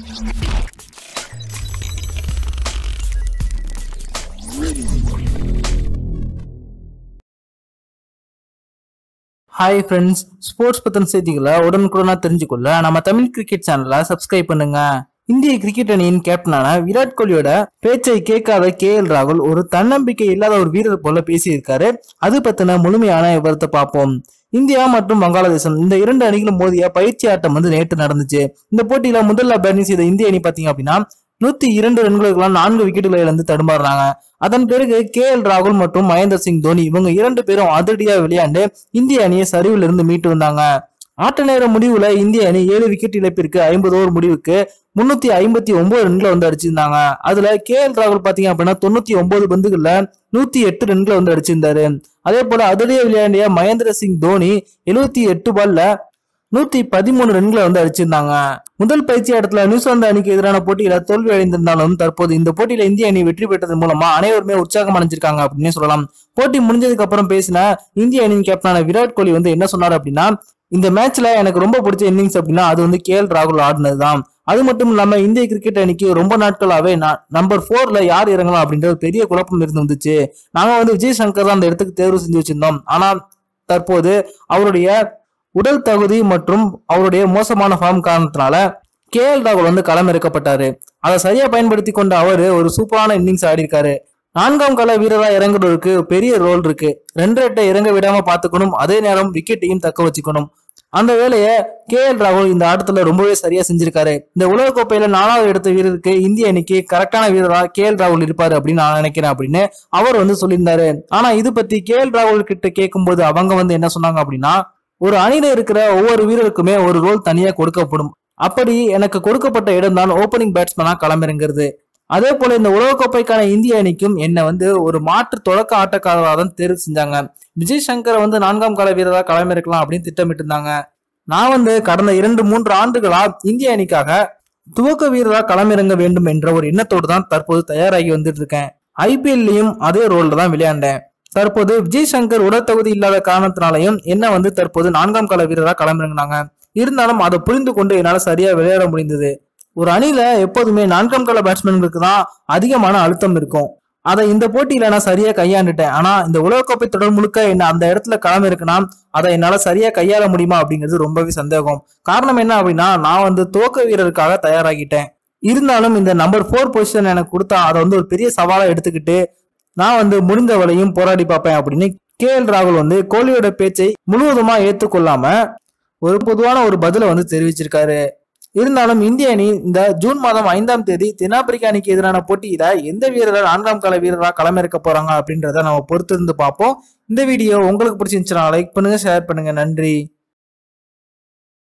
hi friends sports பத்தின செய்திகளை உடனுக்குடனா தெரிஞ்சுக்கொள்ள நம்ம தமிழ் கிரிக்கெட் சேனலை சப்ஸ்கிரைப் பண்ணுங்க இந்திய கிரிக்கெட் அணியின் கேப்டனான விராட் கோலியோட பேச்சை கேட்காத கே எல் ராகுல் ஒரு தன்னம்பிக்கை இல்லாத ஒரு வீரர் போல பேசியிருக்காரு அது பத்தின முழுமையான விவரத்தை பார்ப்போம் இந்தியா மற்றும் வங்காளதேசம் இந்த இரண்டு அணிகளும் மோதிய பயிற்சி ஆட்டம் வந்து நேற்று நடந்துச்சு இந்த போட்டியில முதல்ல பேட்டிங் செய்த இந்திய அணி பாத்தீங்க அப்படின்னா நூத்தி இரண்டு ரன்களுக்கெல்லாம் நான்கு விக்கெட்டுகளை இழந்து தடுமாறுறாங்க அதன் பிறகு கே எல் ராகுல் மற்றும் மகேந்திர சிங் தோனி இவங்க இரண்டு பேரும் அதிரடியா விளையாண்டு இந்திய அணியை சரிவில் இருந்து மீட்டு வந்தாங்க ஆட்ட நேர முடிவுல இந்திய அணி ஏழு விக்கெட் இழப்பிற்கு ஐம்பது ஓவர் முடிவுக்கு முன்னூத்தி ஐம்பத்தி ஒன்பது ரன்களை வந்து அடிச்சிருந்தாங்க அதுல கே எல் ராகுல் பாத்தீங்க அப்படின்னா தொண்ணூத்தி ஒன்பது பந்துகள்ல நூத்தி எட்டு ரன்களை வந்து அடிச்சிருந்தாரு அதே போல அதிரடியா விளையாண்டிய மகேந்திர சிங் தோனி எழுபத்தி எட்டு பால்ல நூத்தி பதிமூணு ரன்களை வந்து அடிச்சிருந்தாங்க முதல் பயிற்சி இடத்துல நியூசிலாந்து அணிக்கு எதிரான போட்டியில தோல்வி அடைந்திருந்தாலும் தற்போது இந்த போட்டியில இந்திய அணி வெற்றி பெற்றது மூலமா அனைவருமே உற்சாகம் அடைஞ்சிருக்காங்க அப்படின்னு சொல்லலாம் போட்டி முடிஞ்சதுக்கு அப்புறம் பேசின இந்திய அணியின் கேப்டனான விராட் கோலி வந்து என்ன சொன்னார் அப்படின்னா இந்த மேட்ச்ல எனக்கு ரொம்ப பிடிச்ச இன்னிங்ஸ் அப்படின்னா அது வந்து கே எல் ராகுல் ஆடினதுதான் அது மட்டும் இல்லாம இந்திய கிரிக்கெட் அணிக்கு ரொம்ப நாட்களாவே நம்பர் போர்ல யார் இறங்கலாம் அப்படின்ற ஒரு பெரிய குழப்பம் இருந்து வந்துச்சு நாங்க வந்து விஜய் சங்கர் தான் அந்த இடத்துக்கு தேர்வு செஞ்சு வச்சிருந்தோம் ஆனா தற்போது அவருடைய உடல் தகுதி மற்றும் அவருடைய மோசமான ஃபார்ம் காரணத்தினால கே எல் ராகுல் வந்து களம் இறக்கப்பட்டாரு அதை சரியா பயன்படுத்தி கொண்ட அவரு ஒரு சூப்பரான இன்னிங்ஸ் ஆடி இருக்காரு நான்காம் கால வீரரா இறங்குறதுக்கு பெரிய ரோல் இருக்கு ரெண்டு ரெட்டை இறங்க விடாம பாத்துக்கணும் அதே நேரம் விக்கெட்டையும் தக்க வச்சுக்கணும் அந்த வேலையை கே எல் ராகுல் இந்த ஆட்டத்துல ரொம்பவே சரியா செஞ்சிருக்காரு இந்த உலக கோப்பையில நாலாவது எடுத்த வீரருக்கு இந்திய அணிக்கு கரெக்டான வீரரா கே எல் ராகுல் இருப்பாரு அப்படின்னு நான் நினைக்கிறேன் அப்படின்னு அவர் வந்து சொல்லியிருந்தாரு ஆனா இது பத்தி கே எல் ராகுல் கிட்ட கேட்கும்போது அவங்க வந்து என்ன சொன்னாங்க அப்படின்னா ஒரு அணியில இருக்கிற ஒவ்வொரு வீரருக்குமே ஒரு ரோல் தனியா கொடுக்கப்படும் அப்படி எனக்கு கொடுக்கப்பட்ட இடம் தான் ஓப்பனிங் பேட்ஸ்மேனா களமிறங்கிறது அதே போல இந்த உலகக்கோப்பைக்கான இந்திய அணிக்கும் என்ன வந்து ஒரு மாற்று தொடக்க ஆட்டக்காரராக தான் தேர்வு செஞ்சாங்க விஜய் சங்கரை வந்து நான்காம் கால வீரராக களமிறக்கலாம் அப்படின்னு திட்டமிட்டு இருந்தாங்க நான் வந்து கடந்த இரண்டு மூன்று ஆண்டுகளா இந்திய அணிக்காக துவக்க வீரராக களமிறங்க வேண்டும் என்ற ஒரு எண்ணத்தோடு தான் தற்போது தயாராகி வந்துட்டு இருக்கேன் ஐபிஎல்லையும் அதே ரோல்ல தான் விளையாண்டேன் தற்போது விஜய் சங்கர் உடற்தகுதி இல்லாத காரணத்தினாலையும் என்ன வந்து தற்போது நான்காம் கால வீரராக களமிறங்கினாங்க இருந்தாலும் அதை புரிந்து கொண்டு என்னால சரியா விளையாட முடிந்தது ஒரு அணியில எப்போதுமே நான்காம் கால பேட்ஸ்மேன்களுக்கு தான் அதிகமான அழுத்தம் இருக்கும் அதை இந்த போட்டியில நான் சரியா கையாண்டுட்டேன் ஆனா இந்த உலகக்கோப்பை தொடர் முழுக்க என்ன அந்த இடத்துல களம் இருக்குன்னா அதை என்னால சரியா கையாள முடியுமா அப்படிங்கிறது ரொம்பவே சந்தேகம் காரணம் என்ன அப்படின்னா நான் வந்து துவக்க வீரருக்காக தயாராகிட்டேன் இருந்தாலும் இந்த நம்பர் ஃபோர் பொசிஷன் எனக்கு கொடுத்தா அதை வந்து ஒரு பெரிய சவாலா எடுத்துக்கிட்டு நான் வந்து முடிந்த வரையும் போராடி பார்ப்பேன் அப்படின்னு கே எல் ராகுல் வந்து கோலியோட பேச்சை முழுவதுமா ஏத்துக்கொள்ளாம ஒரு பொதுவான ஒரு பதில வந்து தெரிவிச்சிருக்காரு இருந்தாலும் இந்திய அணி இந்த ஜூன் மாதம் ஐந்தாம் தேதி தென்னாப்பிரிக்கா அணிக்கு எதிரான போட்டியில எந்த வீரரை நான்காம் கால வீரராக களமிறக்க போறாங்க அப்படின்றத நம்ம பொறுத்திருந்து பார்ப்போம் இந்த வீடியோ உங்களுக்கு பிடிச்சிருந்துச்சுன்னா லைக் பண்ணுங்க ஷேர் பண்ணுங்க நன்றி